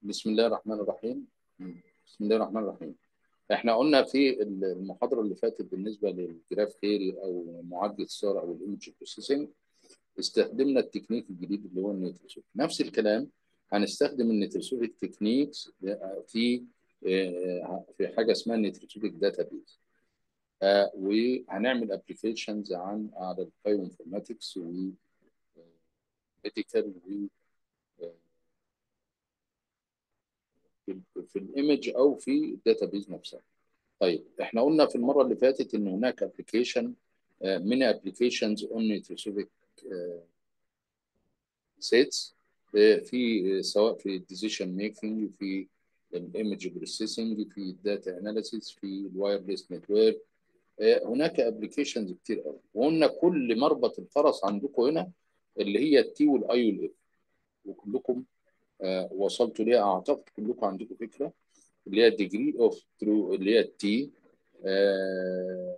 بسم الله الرحمن الرحيم بسم الله الرحمن الرحيم احنا قلنا في المحاضره اللي فاتت بالنسبه للجراف ثيري او معالجه الصور او الايمج بروسيسنج استخدمنا التكنيك الجديد اللي هو النيتروسوفيك نفس الكلام هنستخدم النيتروسوفيك تكنيكس في في حاجه اسمها النيتروسوفيك داتابيز وهنعمل ابلكيشنز عن على البايو انفورماتكس و ميديكال و في الايمج او في الداتابيز نفسها. طيب احنا قلنا في المره اللي فاتت ان هناك ابلكيشن من ابلكيشنز اون نيتروسوفيك سيتس في سواء في الديسيشن ميكنج في الايمج بروسيسنج في الداتا اناليسيس في الوايرلس نتورك هناك ابلكيشنز كتير قوي وقلنا كل مربط الفرس عندكم هنا اللي هي التي والاي والاف وكلكم آه وصلتوا ليها اعتقد كلكم عندكم فكره اللي هي ديجري اوف ترو اللي هي التي آه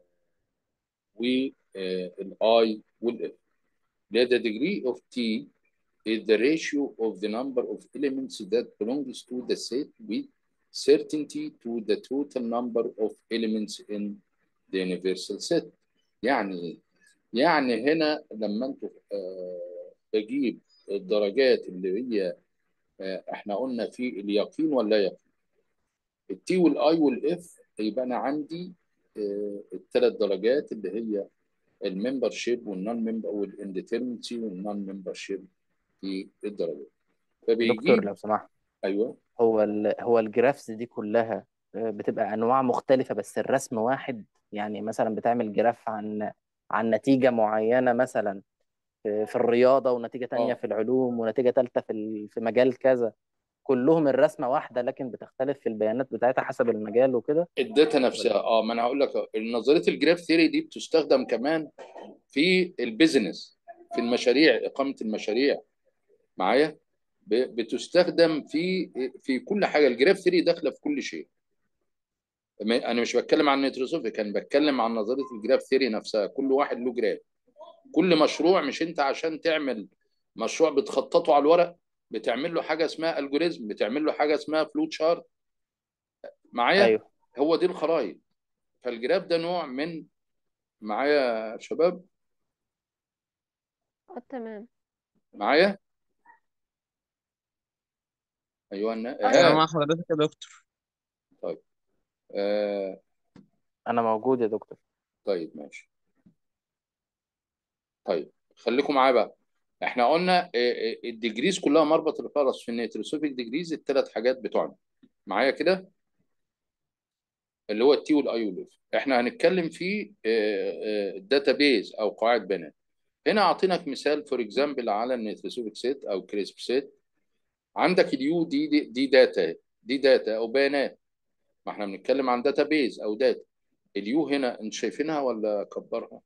والاي والاف اللي هي the degree of t is the ratio of the number of elements that belongs to the set with certainty to the total number of elements in the universal set يعني يعني هنا لما انتوا آه بجيب الدرجات اللي هي احنا قلنا في اليقين ولا يقين التي والاي والاف يبقى انا عندي اه الثلاث درجات اللي هي الممبر شيب والنون ممبر والانديترمنسي والنون ممبر شيب في الدرجات فبيجي دكتور لو سمحت ايوه هو ال هو الجرافز دي كلها بتبقى انواع مختلفه بس الرسم واحد يعني مثلا بتعمل جراف عن عن نتيجه معينه مثلا في الرياضه ونتيجه تانية آه. في العلوم ونتيجه ثالثه في في مجال كذا كلهم الرسمه واحده لكن بتختلف في البيانات بتاعتها حسب المجال وكده الداتا نفسها اه ما انا هقول لك نظريه الجراف ثيري دي بتستخدم كمان في البيزنس في المشاريع اقامه المشاريع معايا بتستخدم في في كل حاجه الجراف ثيري داخله في كل شيء انا مش بتكلم عن نيتروسوفيك انا بتكلم عن نظريه الجراف ثيري نفسها كل واحد له جراف كل مشروع مش انت عشان تعمل مشروع بتخططه على الورق بتعمل له حاجه اسمها الجوريزم بتعمل له حاجه اسمها فلو تشارت معايا أيوه. هو دي الخرائط فالجراف ده نوع من معايا يا شباب اه تمام معايا ايوه انا انا مع حضرتك يا دكتور طيب آه انا موجود يا دكتور طيب ماشي طيب خليكم معايا بقى احنا قلنا الديجريز كلها مربط الفرس في النيتروسوفيك ديجريز الثلاث حاجات بتوعنا معايا كده اللي هو التي والاي والاف احنا هنتكلم في الداتابيز او قواعد بيانات هنا اعطيناك مثال فور اكزامبل على النيتروسوفيك سيت او كريسب سيت عندك اليو دي, دي دي داتا دي داتا او بيانات ما احنا بنتكلم عن داتابيز او داتا اليو هنا انت شايفينها ولا اكبرها؟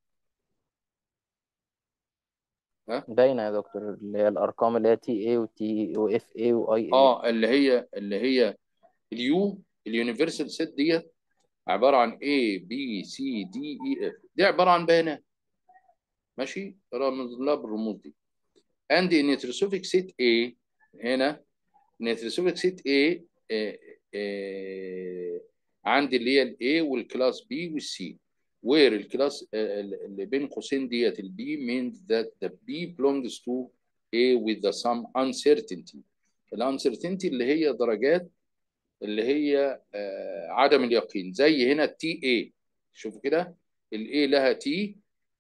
ها؟ باينه يا دكتور اللي هي الارقام اللي هي تي اي وتي واف اي واي اي اه اللي هي اللي هي اليو اليونيفرسال سيت ديت عباره عن A B C D E F دي عباره عن بيانات ماشي رمز لها بالرموز دي and نيتروسوفيك سيت A هنا نيتروسوفيك سيت A آه آه عندي اللي هي الاي والكلاس بي والسي where الكلاس اللي بين قوسين ديت البي means that the B belongs to A with the some uncertainty الانسرتينتي اللي هي درجات اللي هي آه عدم اليقين زي هنا التي اي شوفوا كده الاي لها تي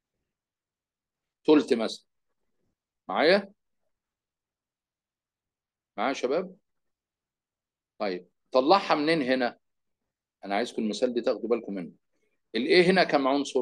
ثلث مثلا معايا معايا يا شباب طيب طلعها منين هنا انا عايزكم المثال دي تاخدوا بالكم منه الاي هنا كم عنصر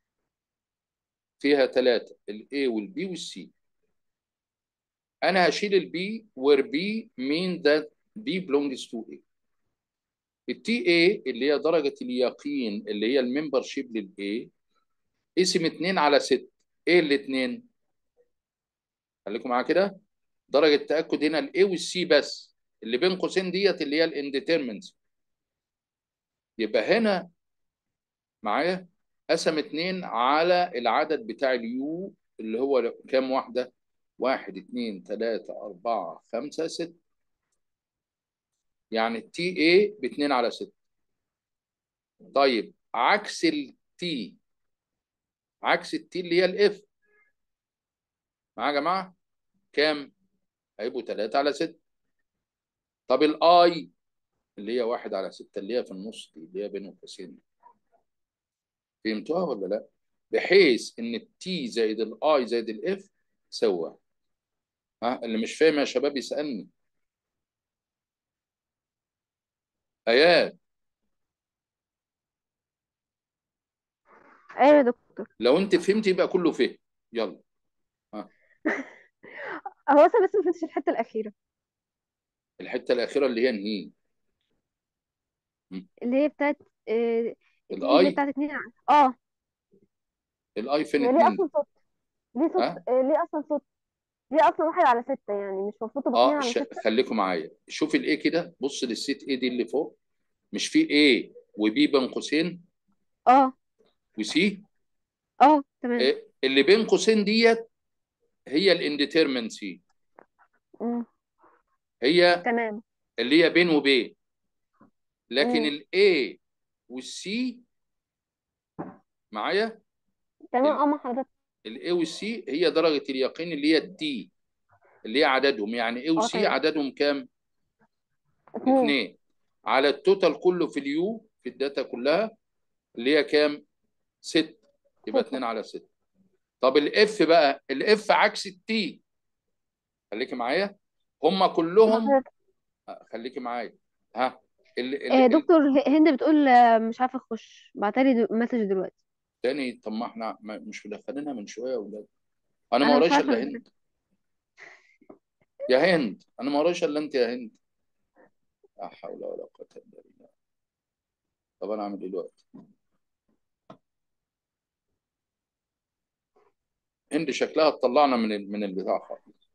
فيها ثلاثة الاي والبي والسي انا هشيل البي where B mean that B belongs to A التي اي اللي هي درجة اليقين اللي هي الممبر شيب للاي اسم 2 على 6 ايه الاثنين خليكم معايا كده درجة تأكد هنا الاي والسي بس اللي بين قوسين ديت اللي هي الانديترمنز يبقى هنا معايا قسم 2 على العدد بتاع اليو اللي هو كام واحدة؟ واحد اثنين ثلاثة أربعة خمسة ستة يعني التي اي ب 2 على 6 طيب عكس التي عكس التي اللي هي الاف معايا يا جماعه كام هيبقوا 3 على 6 طب الاي اللي هي 1 على 6 اللي هي في النص دي اللي هي بين القوسين فهمتوها ولا لا بحيث ان التي زائد الاي زائد الاف سوا ها اللي مش فاهم يا شباب يسالني ايات ايوه يا دكتور لو انت فهمت يبقى كله فهم يلا هو اصلا بس ما فهمتش الحته الاخيره الحته الاخيره اللي هي انهي اللي هي بتاعت آه، دي اللي هي الاي بتاعت اتنين ع- اه الاي فين هي ليه اتنين اصلا صوت ليه صوت ها آه، ليه اصلا صوت ليه اصلا واحد على ستة يعني مش المفروض تبقى اتنين اه على ش... ستة خليكم معايا شوف الاي كده بص للسيت اي دي اللي فوق مش في اي وبي بين قوسين اه وسي اه تمام إيه اللي بين قوسين ديت هي الانديترمنسي مم. هي تمام اللي هي بين وبين لكن مم. الاي والسي معايا تمام اه مع حضرتك الاي والسي هي درجه اليقين اللي هي الدي اللي هي عددهم يعني اي اه وسي تمام عددهم كام؟ اتنين اثنين على التوتال كله في اليو في الداتا كلها اللي هي كام؟ ست يبقى ستة 2 على 6 طب الاف بقى الاف عكس التي خليكي معايا هم مع كلهم حضرتك خليكي معايا ها ال ال آه، ال دكتور ه- هند بتقول آه، مش عارفة اخش بعتلي دو- مسج دلوقتي تاني طب ما احنا ما- مش مدخلينها من شويه يا اولاد انا ما انا مش ورايش عارفة الا ازاي هند يا هند انا ما ورايش الا انت يا هند لا حول ولا قوه الا بالله طب انا اعمل ايه دلوقتي هند شكلها تطلعنا من ال- من البتاع خالص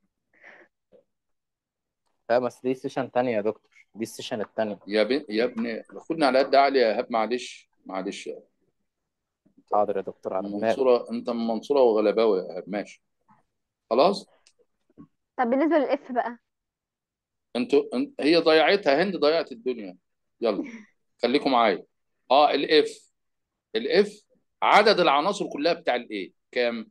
لا بس دي سيشن تانية يا دكتور دي السيشن التانية يا بن يا ابني خدنا على قد عقلي يا هاب معلش معلش يا حاضر يا دكتور على من دماغي منصوره انت من منصوره وغلباوي يا هاب ماشي خلاص طب بالنسبة للاف بقى انتوا انت هي ضيعتها هند ضيعت الدنيا يلا خليكم معايا اه الاف الاف عدد العناصر كلها بتاع الايه كام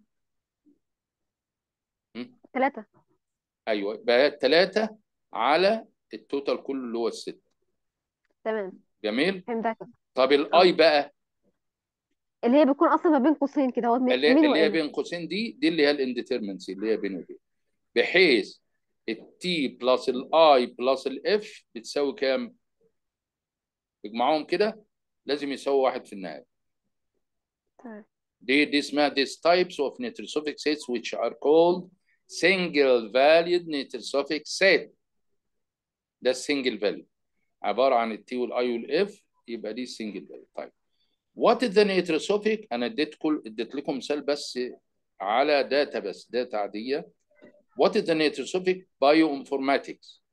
م? ثلاثة ايوه بقى ثلاثة على التوتال كله اللي هو الست تمام جميل فهمتك طب اه الاي بقى اللي هي بتكون اصلا ما بين قوسين كده هو مين اللي مين اللي هي وان بين قوسين دي دي اللي هي الانديترمنسي اللي هي بين وبين بحيث التي بلس الاي بلس الاف بتساوي كام اجمعهم كده لازم يساوي واحد في النهايه تمام دي دي اسمها these types of nitrosophilic sets which are called single valued nitrosophilic set ده السنجل فاليو عباره عن التي والاي والاف يبقى دي السنجل فاليو طيب وات از ذا نيتروسوفيك انا اديت كل اديت لكم مثال بس على داتا بس داتا عاديه وات از ذا نيتروسوفيك بايو انفورماتكس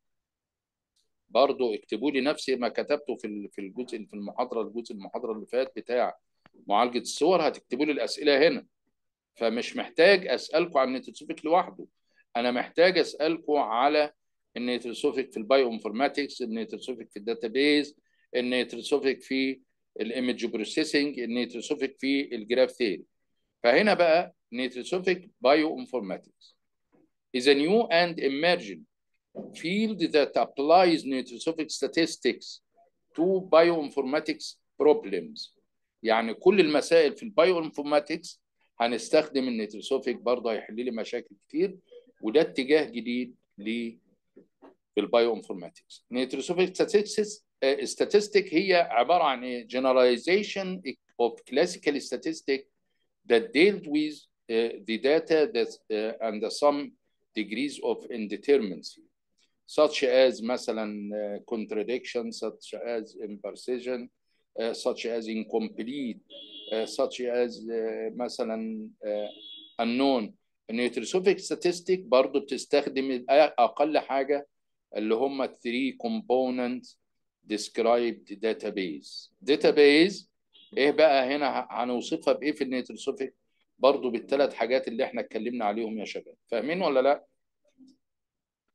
برضو اكتبوا لي نفس ما كتبته في ال- في الجزء في المحاضره الجزء المحاضره اللي فات بتاع معالجه الصور هتكتبوا لي الاسئله هنا فمش محتاج اسالكم عن النيتروسوفيك لوحده انا محتاج اسالكم على النيتروسوفيك في البايو انفورماتكس النيتروسوفيك في الداتابيز النيتروسوفيك في الايمج بروسيسنج النيتروسوفيك في الجراف ثيري فهنا بقى نيتروسوفيك بايو انفورماتكس is a new and emerging field that applies nutrosophic statistics to bioinformatics problems يعني كل المسائل في البايو انفورماتكس هنستخدم النيتروسوفيك برضه هيحل لي مشاكل كتير وده اتجاه جديد ل البايو انفورماتكس نيتروسوفيك statistics uh, statistic هي عباره عن ايه generalization of classical statistic that dealt with uh, the data that uh, and some degrees of indeterminacy such as مثلا uh, contradiction such as imprecision uh, such as incomplete uh, such as uh, مثلا uh, unknown النيوتروسوفيك statistic برضو بتستخدم اقل حاجه اللي هم 3 component described database database ايه بقى هنا هنوصفها بايه في النيوتروسوفيك برضو بالثلاث حاجات اللي احنا اتكلمنا عليهم يا شباب فاهمين ولا لا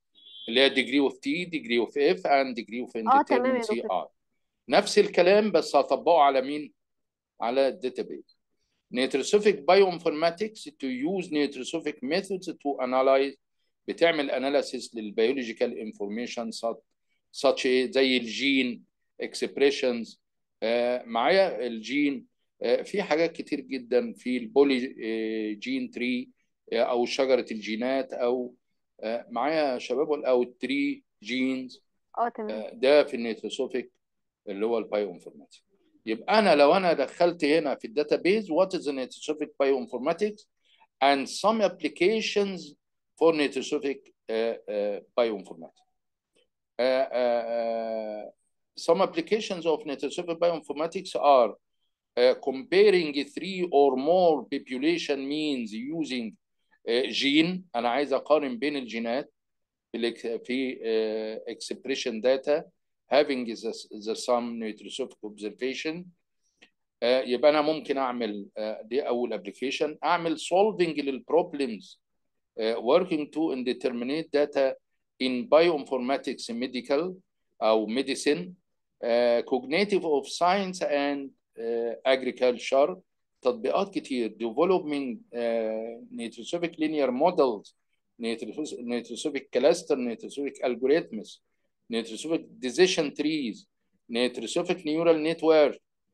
اللي هي degree of T degree of F and degree of اه تمام يا indeterminacy دكتور R نفس الكلام بس هطبقه على مين؟ على الداتابيز Nutrosophic bioinformatics to use nutrosophic methods to analyze بتعمل analysis للبيولوجيكال information such, such a- زي الجين expressions آه معايا الجين آه في حاجات كتير جدا في البولي آه جين تري آه او شجرة الجينات او آه معايا يا شباب او التري جينز اه تمام ده في النيتروسوفيك اللي هو البايو انفورماتكس يبقى انا لو انا دخلت هنا في الداتابيز what is the nitrosofic bioinformatics and some applications for nitrosofic uh, uh, bioinformatics. Uh, uh, uh, some applications of nitrosofic bioinformatics are uh, comparing three or more population means using uh, gene انا عايز اقارن بين الجينات في ال- في uh, expression data having the, the some nitrosofic observation uh, يبقى انا ممكن اعمل uh, دي اول ابلكيشن اعمل solving للبروبلمز uh, working to indeterminate data in bioinformatics medical او medicine uh, cognitive of science and uh, agriculture تطبيقات كتير developing uh, nitrosofic linear models nitrosofic nitrosofic cluster nitrosofic algorithms nitrosofic decision trees nitrosofic neural network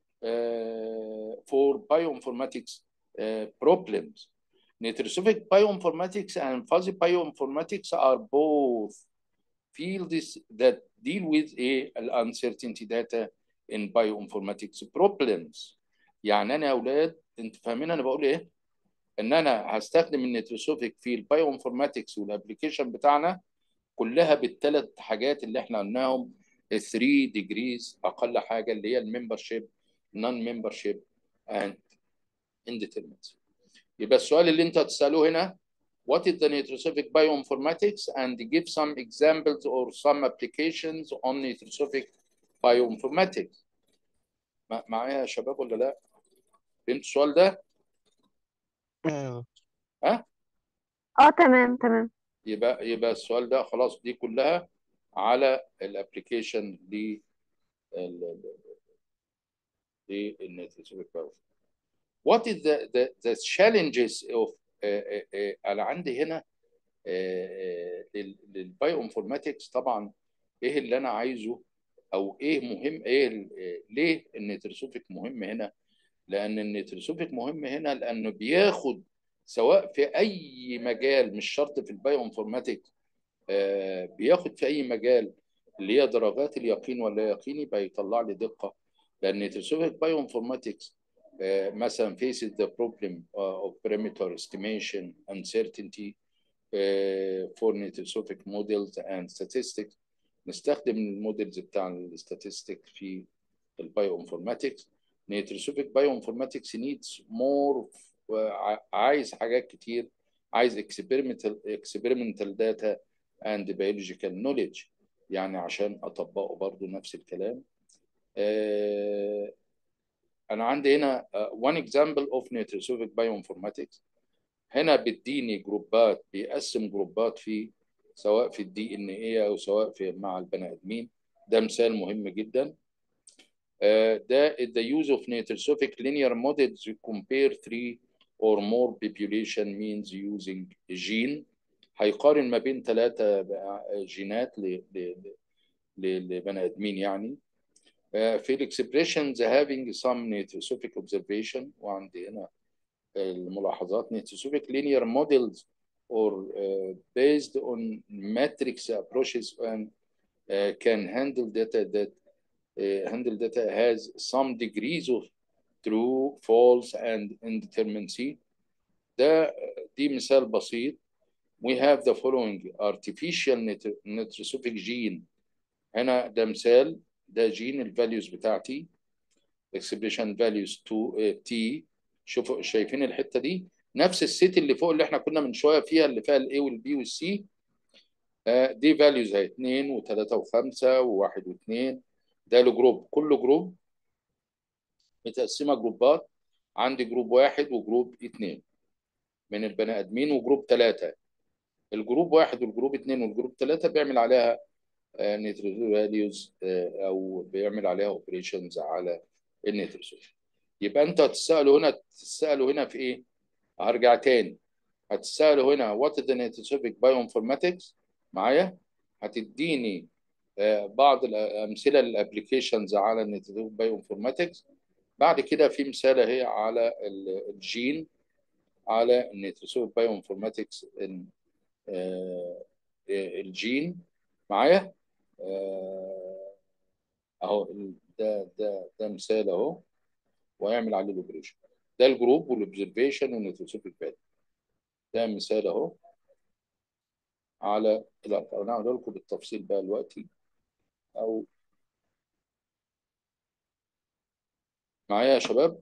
uh, for bioinformatics uh, problems Nitrosofic bioinformatics and fuzzy bioinformatics are both fields that deal with a uncertainty data in bioinformatics problems. يعني انا يا اولاد انتوا فاهمين انا بقول ايه؟ ان انا هستخدم النيتروسوفيك في البايوانفورماتكس والابلكيشن بتاعنا كلها بالثلاث حاجات اللي احنا قلناهم 3 ديجريز اقل حاجه اللي هي الممبرشيب نون ممبرشيب اند indeterminacy. يبقى السؤال اللي انت هتساله هنا What is the nitrosofic bioinformatics and give some examples or some applications on nitrosofic bioinformatics. مع- معايا يا شباب ولا لا؟ فهمت السؤال ده؟ ايوه ها؟ اه تمام تمام يبقى يبقى السؤال ده خلاص دي كلها على الابلكيشن ل للنيتروسوفيك bioinformatics. What is the the the challenges of uh, uh, uh, انا عندي هنا للبايو انفورماتكس طبعا ايه اللي انا عايزه او ايه مهم ايه ال- آه، ليه النيتروسوفيك مهم هنا لان النيتروسوفيك مهم هنا لانه بياخد سواء في اي مجال مش شرط في البايو انفورماتكس آه، بياخد في اي مجال اللي هي درجات اليقين ولا يقين يبقى يطلع لي دقه لان النيتروسوفيك بايو انفورماتكس مثلا faces the problem uh, of perimeter estimation uncertainty uh, for nitrosofic models and statistics نستخدم المودلز بتاع الستاتستيك في البايو انفورماتكس نيتروسوفيك بايو انفورماتكس needs more uh, عايز حاجات كتير عايز experimental experimental data and biological knowledge يعني عشان اطبقه برضو نفس الكلام آه، انا عندي هنا uh, one example of nitrosofic bioinformatics هنا بيديني جروبات بيقسم جروبات في سواء في الدي ان اي او سواء في مع البني ادمين ده مثال مهم جدا آه، ده the use of nitrosofic linear models to compare three or more population means using gene هيقارن ما بين ثلاثة جينات ل- ل- ل- لبني ادمين يعني آه، في الاكسبريشنز having some nitrosofic observation وعندي هنا الملاحظات nitrosofic linear models or uh, based on matrix approaches and uh, can handle data that uh, handle data has some degrees of true, false and indeterminacy. ده دي مثال بسيط. We have the following artificial nit- nitrosofic gene. هنا ده مثال ده جين الفاليوز بتاعتي expression values 2 t شوفوا شايفين الحته دي نفس السيت اللي فوق اللي احنا كنا من شويه فيها اللي فيها الاي والبي والسي دي فاليوز اهي 2 و3 و5 و1 و2 ده الجروب كل جروب متقسمه جروبات عندي جروب واحد وجروب اثنين من البني ادمين وجروب ثلاثه الجروب واحد والجروب اثنين والجروب ثلاثة بيعمل عليها نيتروجين فاليوز او بيعمل عليها اوبريشنز على النيتروجين يبقى انت هتساله هنا تساله هنا في ايه؟ هرجع تاني هتساله هنا وات ذا نيتروسوفيك بايوانفورماتكس معايا هتديني آه، بعض الامثله للابلكيشنز على النيتروسوفيك بايوانفورماتكس بعد كده في مثال اهي على ال- الجين على النيتروسوفيك بايوانفورماتكس الجين معايا آه، اهو ال- ده ده ده مثال اهو ويعمل عليه الاوبريشن ده الجروب والاوبزرفيشن والنيتروسوفيك فاليو ده مثال اهو على لا انا هقول لكم بالتفصيل بقى دلوقتي او معايا يا شباب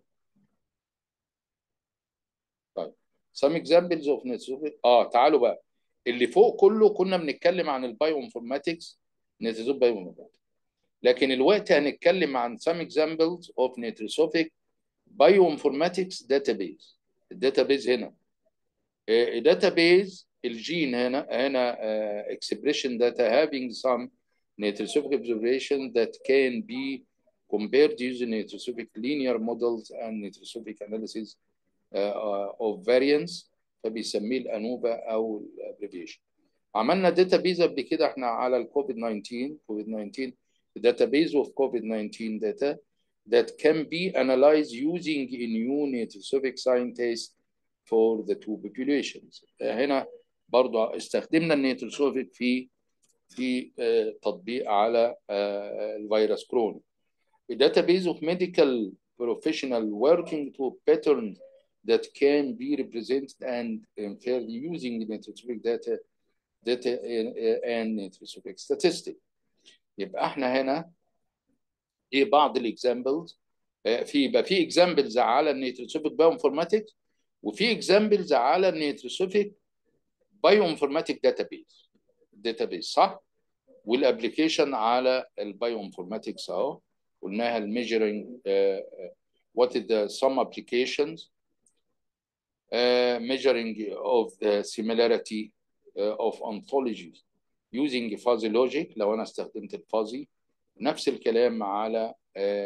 طيب some examples of نيتروسوفيك اه تعالوا بقى اللي فوق كله كنا بنتكلم عن البايو انفورماتكس نيتروسوفيك بايو انفورماتكس لكن الوقت هنتكلم عن some examples of نيتروسوفيك بايو انفورماتكس داتابيز الداتابيز هنا database الجين هنا هنا uh, expression data having some nitrosofic observation that can be compared using nitrosofic linear models and nitrosofic analysis uh, uh, of variance فبيسميه الانوبا او الابريفيشن عملنا داتابيز قبل كده احنا على الكوفيد 19 كوفيد 19 database of COVID-19 data that can be analyzed using a new nitrosofic scientist for the two populations هنا برضو استخدمنا النيتروسوفيك في في آه، تطبيق على آه، الفيروس كورونا A database of medical professional working to patterns that can be represented and inferred using nitrosofic data data and nitrosofic statistics يبقى احنا هنا ايه بعض الاكزامبلز في يبقى في اكزامبلز على النيتروسوفيك بايو انفورماتكس وفي اكزامبلز على النيتروسوفيك بايو انفورماتيك داتابيز داتابيز صح والابلكيشن على البايو انفورماتكس اهو قلناها الميجرنج what is the some applications uh, measuring of the similarity uh, of ontologies using fuzzy logic لو انا استخدمت الفuzzy نفس الكلام على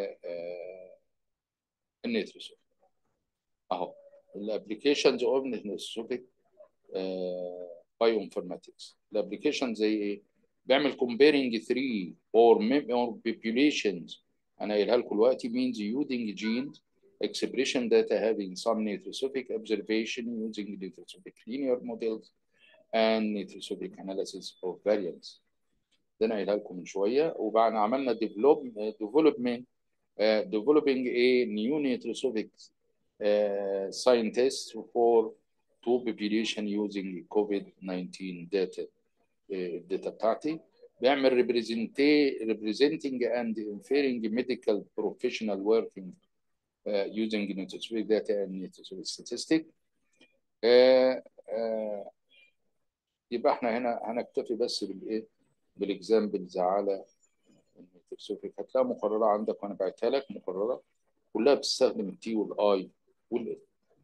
النيتروسوفيك اهو الابلكيشنز اوف نيتروسوفيك بايو انفورماتكس الابلكيشن زي ايه؟ بيعمل comparing 3 or mem- or populations انا قايلها لكم دلوقتي means using genes expression data having some nitrosofic observation using nitrosofic linear models and nitrosofic analysis of variance ده انا قايلها لكم من شويه وبعد عملنا develop development uh, developing a new nitrosofic uh, scientist for two population using COVID-19 data الداتا بتاعتي بيعمل represent- representing and inferring medical professional working uh, using nitrosofic data and nitrosofic statistic uh, uh, يبقى احنا هنا هنكتفي بس بالايه بالاكزامبلز على النيتروسوفيك هتلاقي مقرره عندك وانا بعتها لك مقرره كلها بتستخدم التي والاي والاف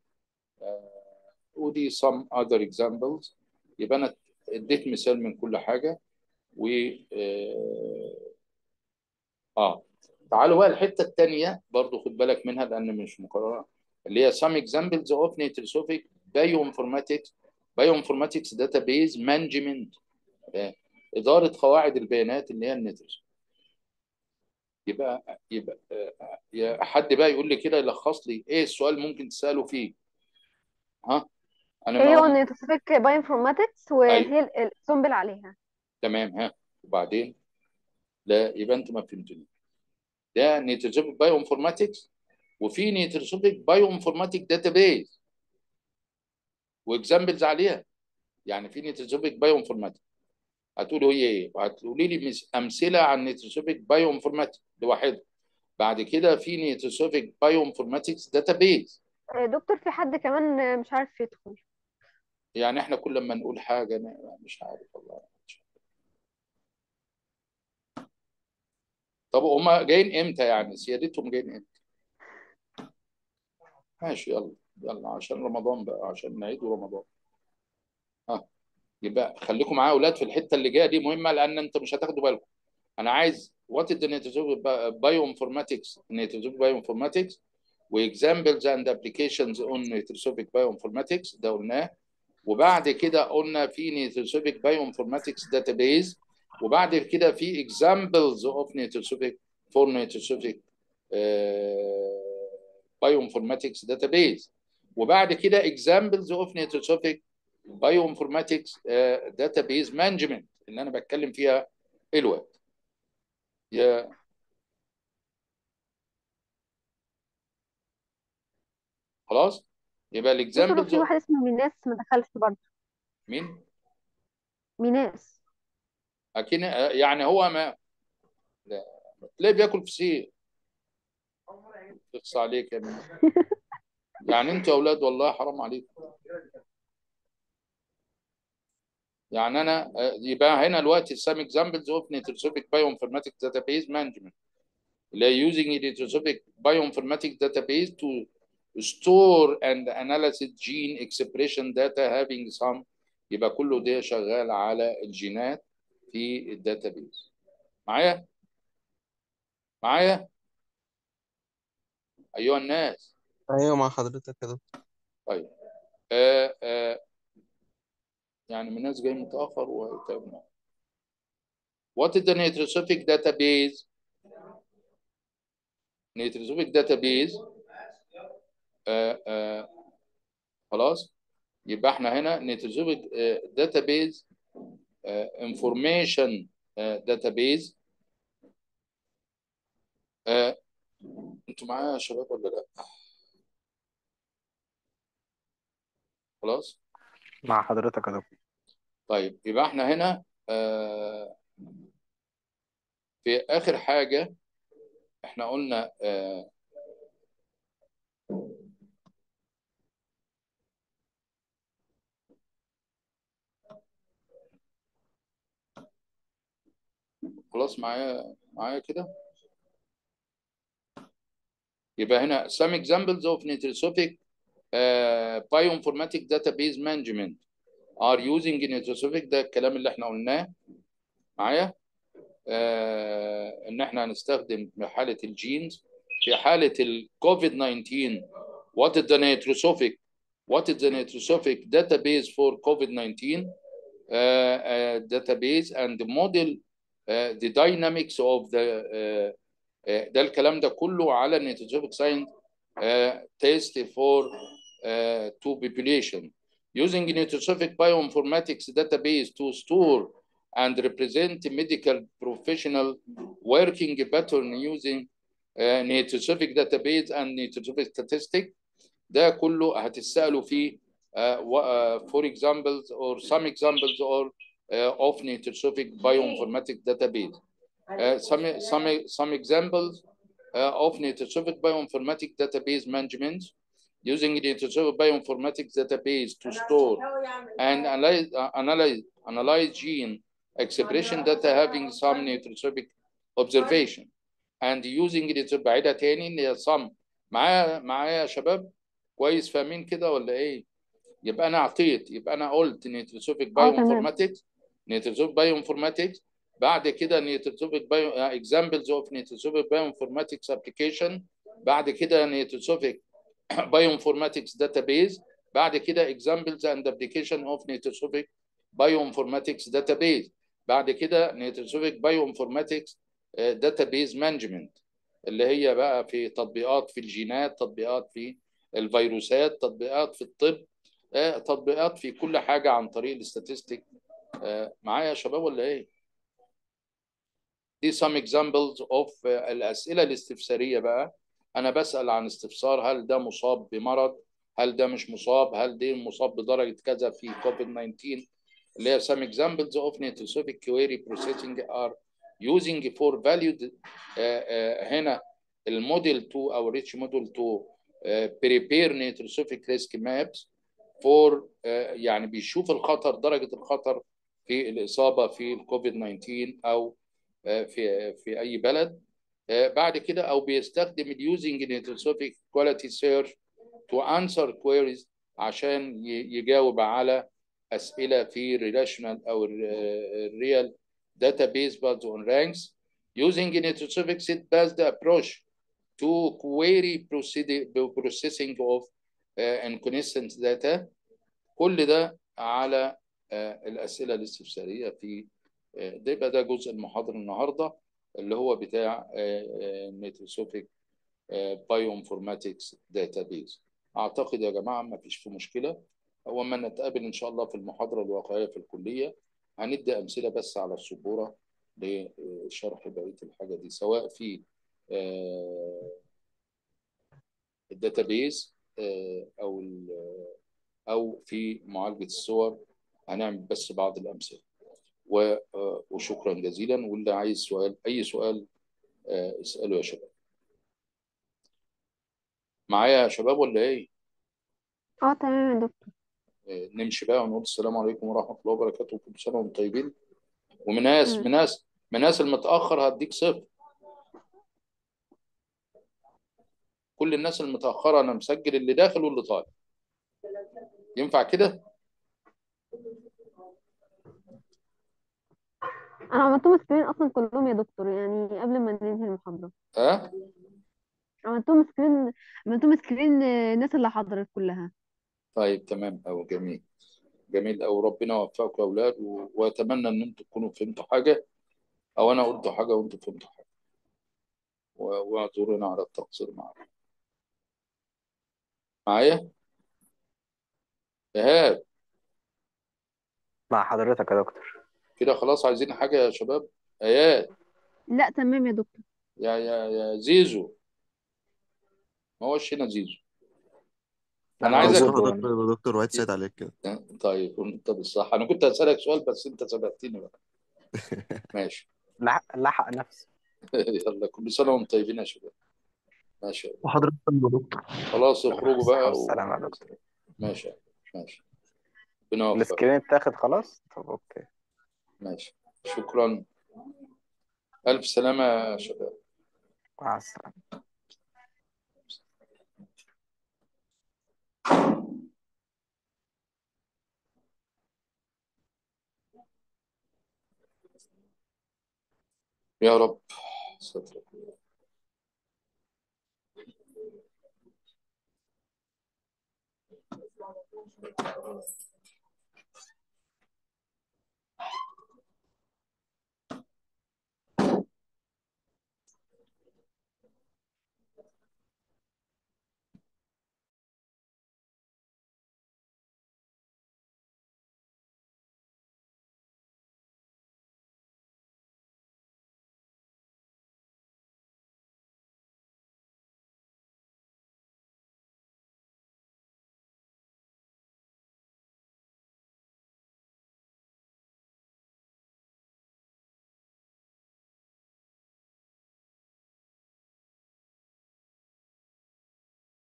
ودي some other examples يبقى انا اديت مثال من كل حاجه و اه آه. تعالوا بقى الحته الثانيه برضو خد بالك منها لان مش مقرره اللي هي some examples of nitrosofic bioinformatics bioinformatics database management آه. اداره قواعد البيانات اللي هي النيتروس يبقى يبقى آه، يا حد بقى يقول لي كده يلخص لي ايه السؤال ممكن تساله فيه ها انا ايه هو ما النيتروسوفيك باي انفورماتكس ايوه وهي ال- السنبل عليها تمام ها وبعدين لا يبقى انت ما فهمتني ده نيتروسوفيك بايو انفورماتكس وفي نيتروسوفيك بايو انفورماتيك داتابيز واكزامبلز عليها يعني في نيتروسوفيك بايو انفورماتيك هتقولوا هي ايه وهتقولي لي مس- امثله عن نيتروسوفيك بايو انفورماتيك لوحدها بعد كده في نيتروسوفيك بايو انفورماتكس داتابيز آه، دكتور في حد كمان آه، مش عارف يدخل يعني احنا كل ما نقول حاجه أنا مش عارف والله طب هما جايين امتى يعني سيادتهم جايين امتى ماشي يلا يلا عشان رمضان بقى عشان نعيد رمضان ها يبقى خليكم معايا اولاد في الحته اللي جايه دي مهمه لان انتوا مش هتاخدوا بالكم انا عايز what is the nitrosofic bioinformatics nitrosofic bioinformatics واكزامبلز اند ابلكيشنز اون nitrosofic bioinformatics ده قلناه وبعد كده قلنا في nitrosofic bioinformatics database وبعد كده في examples of nitrosofic for nitrosofic uh, bioinformatics database وبعد كده examples of nitrosofic bioinformatics uh, database management اللي انا بتكلم فيها الوقت يا خلاص يبقى دكتور الاكزامبلز في واحد اسمه ميناس ما دخلش برضه مين ميناس اكيد يعني هو ما لا تلاقيه بياكل فسيخ يقص عليك يا مين يعني انتوا يا اولاد والله حرام عليكم يعني انا آه، يبقى هنا دلوقتي some examples of nitrosofic bioinformatics database management اللي هي using nitrosofic bioinformatics database to store and analyze gene expression data having some يبقى كله ده شغال على الجينات في الداتابيز معايا معايا ايها الناس ايوه مع حضرتك كده طيب آه آه يعني من الناس جاي متاخر وتعبنا What is the nitrosofic database? Nitrosofic database آه آه خلاص يبقى احنا هنا nitrosofic آه database آه information آه database آه انتوا معايا يا شباب ولا لا؟ خلاص مع حضرتك يا دكتور طيب يبقى احنا هنا آه في اخر حاجه احنا قلنا آه خلاص معايا معايا كده يبقى هنا some examples of nitrosofic uh, bioinformatic database management are using nitrosofic ده الكلام اللي احنا قلناه معايا آه ان احنا هنستخدم في حاله الجينز في حاله الكوفيد 19 what is the nitrosofic what is the nitrosofic database for COVID-19 uh, uh, database and model uh, the dynamics of the uh, uh, ده الكلام ده كله على nitrosofic science uh, test for uh, to population using nitrosofic bioinformatics database to store and represent medical professional working pattern using uh, nitrosofic database and nitrosofic statistic ده كله هتسألوا فيه uh, uh, for examples or some examples or uh, of nitrosofic bioinformatics database. Uh, some, some, some examples uh, of nitrosofic bioinformatics database management using nitrosofic bioinformatics database to store and analyze, uh, analyze, analyze gene expression data having some nitrosofic observation and using it بعيدة تاني ان هي some معايا معايا يا شباب كويس فاهمين كده ولا ايه؟ يبقى انا اعطيت يبقى انا قلت نيتروسوفيك بايو اه تمام انفورماتكس نيتروسوفيك بايو انفورماتكس بعد كده نيتروسوفيك بايو اكزامبلز اوف نيتروسوفيك بايو انفورماتكس ابلكيشن بعد كده نيتروسوفيك بايو انفورماتكس داتابيز بعد كده اكزامبلز اند ابلكيشن اوف نيتروسوفيك بايو انفورماتكس داتابيز بعد كده نيتروسوفيك بايو انفورماتكس داتابيز مانجمنت اللي هي بقى في تطبيقات في الجينات تطبيقات في الفيروسات تطبيقات في الطب آه، تطبيقات في كل حاجة عن طريق الاستاتستيك آه، معايا يا شباب ولا ايه؟ دي some examples of آه، الأسئلة الاستفسارية بقى أنا بسأل عن استفسار هل ده مصاب بمرض؟ هل ده مش مصاب؟ هل ده مصاب بدرجة كذا في كوفيد 19 اللي هي some examples of nitrosofic query processing are using for valued آه، آه، هنا الموديل 2 أو ريتش موديل 2 آه، prepare nitrosofic risk maps فور يعني بيشوف الخطر درجه الخطر في الاصابه في الكوفيد 19 او آه، في في اي بلد آه، بعد كده او بيستخدم اليوزنج نيتروسوفيك كواليتي سيرش تو انسر كويريز عشان ي- يجاوب على اسئله في ريليشنال او الريال database based on ranks using Netosofic set based approach to query proceed- processing of uh, inconsistent data كل ده على آه، الأسئلة الاستفسارية في آه، ده يبقى ده جزء المحاضرة النهاردة اللي هو بتاع نيتروسوفيك بايوانفورماتكس داتابيز أعتقد يا جماعة ما فيش في مشكلة هو ما نتقابل إن شاء الله في المحاضرة الواقعية في الكلية هندي أمثلة بس على السبورة لشرح بقية الحاجة دي سواء في الداتابيز أو ال- أو في معالجة الصور هنعمل بس بعض الأمثلة و- آه، وشكرا جزيلا واللي عايز سؤال أي سؤال آه، اسأله يا شباب معايا يا شباب ولا إيه؟ اه تمام يا دكتور آه، نمشي بقى ونقول السلام عليكم ورحمة الله وبركاته كل سنة وانتم طيبين ومناس مم. مناس مناس المتأخر هديك صفر كل الناس المتأخرة أنا مسجل اللي داخل واللي طالع ينفع كده؟ انا عملتهم سكرين اصلا كلهم يا دكتور يعني قبل ما ننهي المحاضرة ها؟ عملتهم سكرين عملتهم سكرين آه، الناس اللي حضرت كلها طيب تمام أو جميل جميل أو ربنا يوفقكم يا أولاد و- وأتمنى إن أنتم تكونوا فهمتوا حاجة أو أنا قلت حاجة وأنتم فهمتوا حاجة و- واعذرونا على التقصير معاكم معايا؟ إيهاب مع حضرتك يا دكتور كده خلاص عايزين حاجة يا شباب آيات لا تمام يا دكتور يا يا يا زيزو ما هوش هنا زيزو لا أنا عايزك موجود صح هو دكتور دكتور وعيد سيد عليك كده طيب انت بالصح انا كنت هسألك سؤال بس انت سبقتني بقى ماشي لحق لحق نفسه يلا كل سنة وانتم طيبين يا شباب ماشي وحضرتك يا دكتور خلاص اخرجوا الصحة بقى و... والسلامة يا دكتور ماشي ماشي ربنا يوفقك السكرين اتاخد خلاص طب اوكي ماشي شكرا ألف سلامة يا شباب مع السلامة يا رب سترك